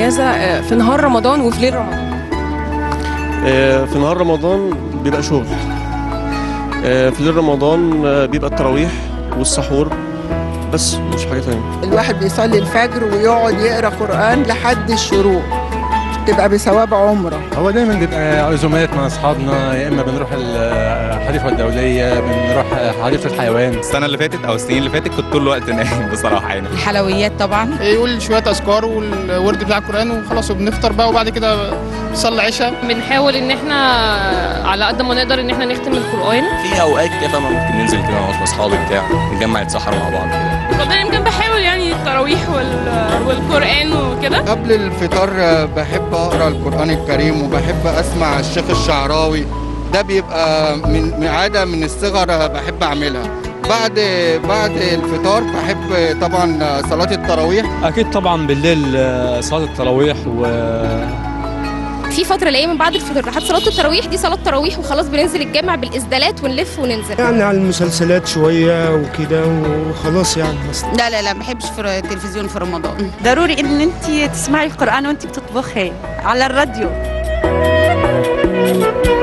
مميزه آه، في نهار رمضان وفي ليل رمضان آه، في نهار رمضان بيبقى شغل آه، في ليل رمضان آه، بيبقى التراويح والسحور بس مش حاجة تانية الواحد بيصلي الفجر ويقعد يقرا قرآن لحد الشروق تبقى بثواب عمره هو دايما بيبقى عزومات مع اصحابنا يا اما بنروح الحديقه الدوليه بنروح حديقه الحيوان السنه اللي فاتت او السنين اللي فاتت كنت طول الوقت نايم بصراحه يعني الحلويات طبعا يقول شويه اذكار والورد بتاع القران وخلاص وبنفطر بقى وبعد كده نصلي عشاء بنحاول ان احنا على قد ما نقدر ان احنا نختم القران في اوقات كده ممكن ننزل كده مع اصحابي بتاع نتجمع نتسحر مع بعض كده قدر الامكان بحاول يعني التراويح والقران وكده قبل الفطار بحب اقرا القران الكريم وبحب اسمع الشيخ الشعراوي ده بيبقى من من عاده من الصغر بحب اعملها بعد بعد الفطار بحب طبعا صلاه التراويح اكيد طبعا بالليل آه، صلاه التراويح و في فترة اللي هي من بعد الفطر لحد صلاة التراويح دي صلاة تراويح وخلاص بننزل الجامع بالإسدالات ونلف وننزل يعني على المسلسلات شوية وكده وخلاص يعني لا لا لا ما بحبش في التلفزيون في رمضان ضروري ان انت تسمعي القران وانت بتطبخي على الراديو